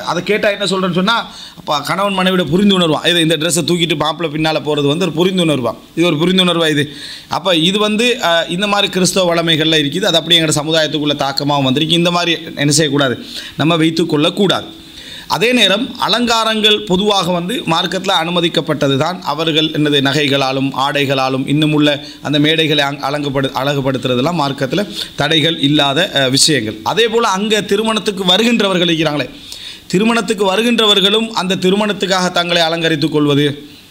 அதை கேட்டால் என்ன சொல்கிறேன்னு சொன்னால் அப்போ கணவன் மனைவியோட புரிந்துணர்வான் இது இந்த ட்ரெஸ்ஸை தூக்கிட்டு மாப்பிள்ளை பின்னால் போகிறது வந்து ஒரு புரிந்துணர்வான் இது ஒரு புரிந்துணர்வா இது அப்போ இது வந்து அஹ், இந்த மாதிரி கிறிஸ்தவ வளமைகளில் இருக்குது அது அப்படியே எங்களோட சமுதாயத்துக்குள்ள தாக்கமாகவும் வந்திருக்கு இந்த மாதிரி என்ன செய்யக்கூடாது நம்ம வைத்துக்கொள்ளக்கூடாது அதே நேரம் அலங்காரங்கள் பொதுவாக வந்து மார்க்கத்தில் அனுமதிக்கப்பட்டது தான் அவர்கள் என்னது நகைகளாலும் ஆடைகளாலும் இன்னும் உள்ள அந்த மேடைகளை அங் அலங்குபடு அழகுபடுத்துறதெல்லாம் மார்க்கத்தில் தடைகள் இல்லாத அஹ், விஷயங்கள் அதே போல் அங்கே திருமணத்துக்கு வருகின்றவர்கள் இருக்கிறாங்களே திருமணத்துக்கு வருகின்றவர்களும் அந்த திருமணத்துக்காக தங்களை அலங்கரித்துக் கொள்வது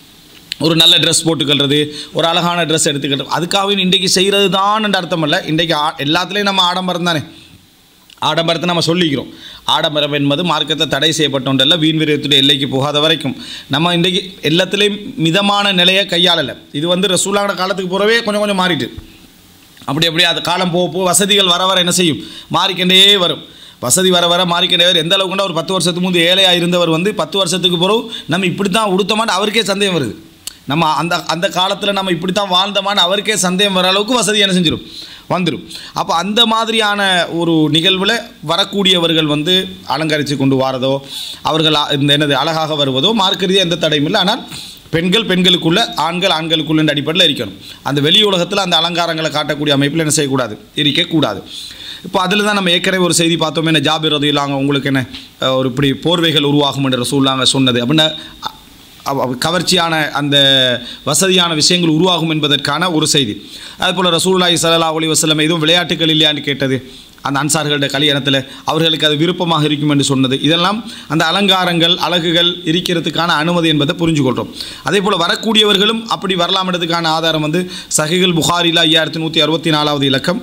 ஒரு நல்ல ட்ரெஸ் போட்டுக்கிறது ஒரு அழகான ட்ரெஸ் எடுத்துக்கிறது அதுக்காக இன்றைக்கு செய்கிறது தான் அர்த்தம் இல்லை இன்றைக்கு ஆ- எல்லாத்துலேயும் நம்ம ஆடம்பரம் தானே ஆடம்பரத்தை நம்ம சொல்லிக்கிறோம் ஆடம்பரம் என்பது மார்க்கத்தில் தடை செய்யப்பட்ட ஒன்றல்ல வீண் விரயத்துடைய எல்லைக்கு போகாத வரைக்கும் நம்ம இன்றைக்கு எல்லாத்துலேயும் மிதமான நிலையை கையாளலை இது வந்து ரசூலான காலத்துக்கு போகிறவே கொஞ்சம் கொஞ்சம் மாறிட்டு அப்படி அப்படி அது காலம் போக போக வசதிகள் வர வர என்ன செய்யும் மாறிக்கொண்டே வரும் வசதி வர வர மாறிக்கொண்டே வரும் எந்த அளவுக்குன்னா ஒரு பத்து வருஷத்துக்கு முந்தைய ஏழையாக இருந்தவர் வந்து பத்து வருஷத்துக்கு பிறகு நம்ம இப்படி தான் உடுத்தமான்னு அவருக்கே சந்தேகம் வருது நம்ம அந்த அந்த காலத்தில் நம்ம இப்படி தான் வாழ்ந்தோமான்னு அவருக்கே சந்தேகம் வர அளவுக்கு வசதி என்ன செஞ்சிடும் வந்துடும் அப்போ அந்த மாதிரியான ஒரு நிகழ்வில் வரக்கூடியவர்கள் வந்து அலங்கரித்து கொண்டு வாரதோ அவர்கள் அ- இந்த என்னது அழகாக வருவதோ மார்க்க ரீதியாக எந்த தடையும் இல்லை ஆனால் பெண்கள் பெண்களுக்குள்ள ஆண்கள் ஆண்களுக்குள்ள அடிப்படையில் இருக்கணும் அந்த வெளி உலகத்தில் அந்த அலங்காரங்களை காட்டக்கூடிய அமைப்பில் என்ன செய்யக்கூடாது இருக்கக்கூடாது இப்போ அதில் தான் நம்ம ஏற்கனவே ஒரு செய்தி பார்த்தோமே என்ன ஜாபிர் ரதியில்லாங்க உங்களுக்கு என்ன அஹ், ஒரு இப்படி போர்வைகள் உருவாகும் என்று ரசூல்லாங்க சொன்னது அப்படின்னா அ- அவ- அவ- கவர்ச்சியான அந்த வசதியான விஷயங்கள் உருவாகும் என்பதற்கான ஒரு செய்தி அதுபோல் ரசூலுல்லாஹி ஸல்லல்லாஹு அலைஹி வஸல்லம் எதுவும் விளையாட்டுகள் இல்லையான்னு கேட்டது அந்த அன்சார்களுடைய கல்யாணத்தில் அவர்களுக்கு அது விருப்பமாக இருக்கும் என்று சொன்னது இதெல்லாம் அந்த அலங்காரங்கள் அழகுகள் இருக்கிறதுக்கான அனுமதி என்பதை புரிஞ்சுக்கொள்கிறோம் அதே போல் வரக்கூடியவர்களும் அப்படி வரலாம்ன்றதுக்கான ஆதாரம் வந்து சஹிகள் புகாரிலா ஐயாயிரத்தி நூற்றி அறுபத்தி நாலாவது இலக்கம்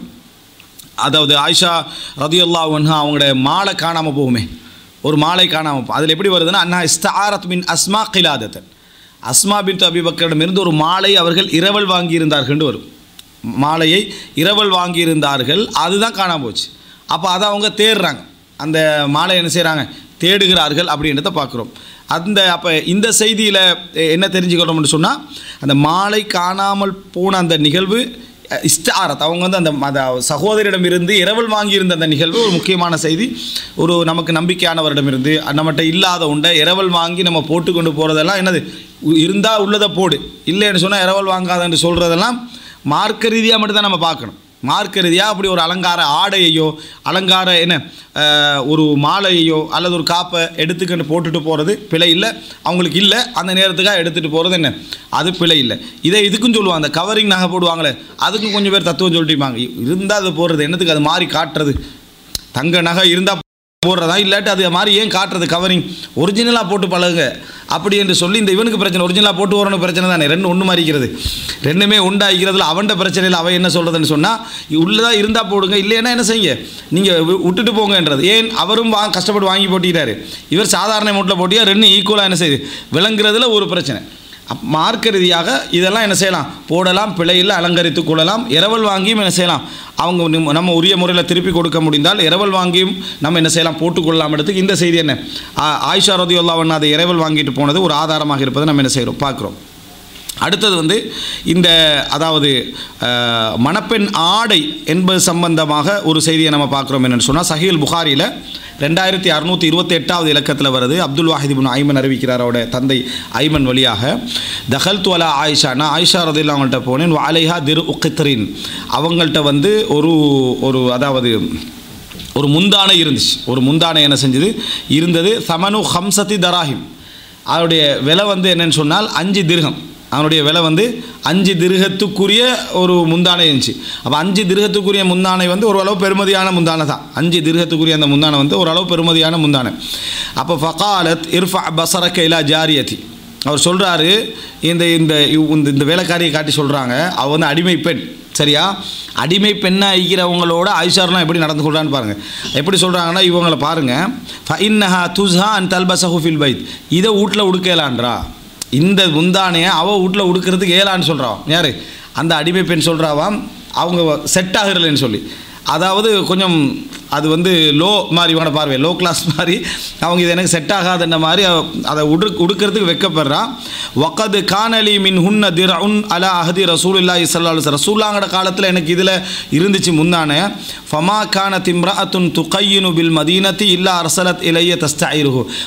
அதாவது ஆயிஷா ரதியுல்லா ஒன்ஹா அவங்களுடைய மாலை காணாமல் போகுமே ஒரு மாலை காணாமல் அதில் எப்படி வருதுன்னா அண்ணா இஸ்தாரத் மின் அஸ்மா கிலாதத்தன் அஸ்மா பின் அபிபக்கரிடமிருந்து ஒரு மாலை அவர்கள் இரவல் வாங்கியிருந்தார்கள்னு வரும் மாலையை இரவல் வாங்கியிருந்தார்கள் அதுதான் காணாம போச்சு அப்போ அதை அவங்க தேடுறாங்க அந்த மாலை என்ன செய்கிறாங்க தேடுகிறார்கள் அப்படின்றத பார்க்குறோம் அந்த அப்போ இந்த செய்தியில் என்ன தெரிஞ்சுக்கிறோம்னு சொன்னால் அந்த மாலை காணாமல் போன அந்த நிகழ்வு அஹ், இஸ்தாரத் அவங்க வந்து அந்த அந்த சகோதரிடமிருந்து இரவல் வாங்கியிருந்த அந்த நிகழ்வு ஒரு முக்கியமான செய்தி ஒரு நமக்கு நம்பிக்கையானவரிடமிருந்து நம்மகிட்ட இல்லாத உண்டை இரவல் வாங்கி நம்ம போட்டு கொண்டு போகிறதெல்லாம் என்னது இருந்தால் உள்ளதை போடு இல்லைன்னு சொன்னால் இரவல் வாங்காதன்னு சொல்கிறதெல்லாம் மார்க்க ரீதியாக மட்டும்தான் நம்ம பார்க்கணும் மார்க்க ரீதியாக அப்படி ஒரு அலங்கார ஆடையையோ அலங்கார என்ன அஹ், ஒரு மாலையையோ அல்லது ஒரு காப்பை எடுத்துக்கிட்டு போட்டுட்டு போகிறது பிழை இல்லை அவங்களுக்கு இல்லை அந்த நேரத்துக்காக எடுத்துகிட்டு போகிறது என்ன அது பிழை இல்லை இதை இதுக்கும் சொல்லுவாங்க அந்த கவரிங் நகை போடுவாங்களே அதுக்கும் கொஞ்சம் பேர் தத்துவம் சொல்லிட்டுப்பாங்க இருந்தால் அது போடுறது என்னத்துக்கு அது மாறி காட்டுறது தங்க நகை இருந்தால் போடுறதா இல்லாட்டி அது மாதிரி ஏன் காட்டுறது கவரிங் ஒரிஜினலாக போட்டு பழகுங்க அப்படி என்று சொல்லி இந்த இவனுக்கு பிரச்சனை ஒரிஜினலாக போட்டு வரணும் பிரச்சனை தானே ரெண்டு ஒன்று மாறிக்கிறது ரெண்டுமே உண்டாகிறதுல அவன்கிட்ட பிரச்சனையில் அவன் என்ன சொல்கிறதுன்னு சொன்னால் உள்ளதாக இருந்தால் போடுங்க இல்லைன்னா என்ன செய்யுங்க நீங்கள் விட்டுட்டு போங்கன்றது ஏன் அவரும் வா கஷ்டப்பட்டு வாங்கி போட்டிட்டாரு இவர் சாதாரண மூட்டில் போட்டியா ரெண்டும் ஈக்குவலாக என்ன செய்யுது விளங்குறதுல ஒரு பிரச்சனை அப் மார்க்க ரீதியாக இதெல்லாம் என்ன செய்யலாம் போடலாம் பிழையில் அலங்கரித்து கொள்ளலாம் இரவல் வாங்கியும் என்ன செய்யலாம் அவங்க நிம்- நம்ம உரிய முறையில் திருப்பி கொடுக்க முடிந்தால் இரவல் வாங்கியும் நம்ம என்ன செய்யலாம் போட்டுக்கொள்ளலாம் இடத்துக்கு இந்த செய்தி என்ன ஆ- ஆயிஷா ரதியுல்லாவன் அதை இரவல் வாங்கிட்டு போனது ஒரு ஆதாரமாக இருப்பதை நம்ம என்ன செய்கிறோம் பார்க்குறோம் அடுத்தது வந்து இந்த அதாவது அஹ், மணப்பெண் ஆடை என்பது சம்பந்தமாக ஒரு செய்தியை நம்ம பார்க்குறோம் என்னென்னு சொன்னால் சஹீல் புகாரியில் ரெண்டாயிரத்தி அறுநூற்றி இருபத்தி எட்டாவது இலக்கத்தில் வருது அப்துல் வாஹித் இப்னு ஐமன் அறிவிக்கிறார் அவருடைய தந்தை ஐமன் வழியாக தஹல் துவலா ஆயிஷா நான் ஆயிஷா ரதில் அவங்கள்ட்ட போனேன் வாலைஹா திரு உக்கித்ரின் அவங்கள்ட்ட வந்து ஒரு ஒரு அதாவது ஒரு முந்தானை இருந்துச்சு ஒரு முந்தானை என்ன செஞ்சது இருந்தது சமனு ஹம்சதி தராஹிம் அவருடைய விலை வந்து என்னன்னு சொன்னால் அஞ்சு திருகம் அவனுடைய விலை வந்து அஞ்சு திருகத்துக்குரிய ஒரு முந்தானை இருந்துச்சு அப்போ அஞ்சு திருகத்துக்குரிய முந்தானை வந்து ஓரளவு பெருமதியான முந்தானை தான் அஞ்சு திருகத்துக்குரிய அந்த முந்தானை வந்து ஓரளவு பெருமதியான முந்தானை அப்போ ஃபகாலத் இர்ஃபா பசரக்க இலா ஜாரியதி அவர் சொல்கிறாரு இந்த இந்த இவ்- இந்த இந்த வேலைக்காரியை காட்டி சொல்கிறாங்க அவ வந்து அடிமை பெண் சரியா அடிமை பெண்ணாக இருக்கிறவங்களோட ஆயிஷார்லாம் எப்படி நடந்து கொள்றான்னு பாருங்கள் எப்படி சொல்கிறாங்கன்னா இவங்களை பாருங்கள் ஃபஇன்னஹா துஸ்ஹா அன் தல்பசஹு ஃபில் பைத் இதை வீட்டில் உடுக்கலான்றா இந்த முந்தானையை அவள் வீட்டில் உடுக்கிறதுக்கு ஏலான்னு சொல்கிறான் யார் அந்த அடிமை பெண் சொல்கிறாவாம் அவங்க செட் ஆகிறலைன்னு சொல்லி அதாவது கொஞ்சம் அது வந்து லோ மாதிரி இவனோட பார்வை லோ கிளாஸ் மாதிரி அவங்க இது எனக்கு செட் ஆகாதுன்ற மாதிரி அவ- அதை உடு உடுக்கிறதுக்கு வெக்கப்படுறான் வக்கது கானலி மின் ஹுன்ன திர உன் அலா அஹதி ரசூல் இல்லா இசல்லா ரசூல்லாங்கட காலத்தில் எனக்கு இதில் இருந்துச்சு முந்தானே ஃபமா கான திம்ரா அத்துன் துகையினு பில் மதீனத்தி இல்லா அரசலத் இலைய தஸ்தாயிருஹு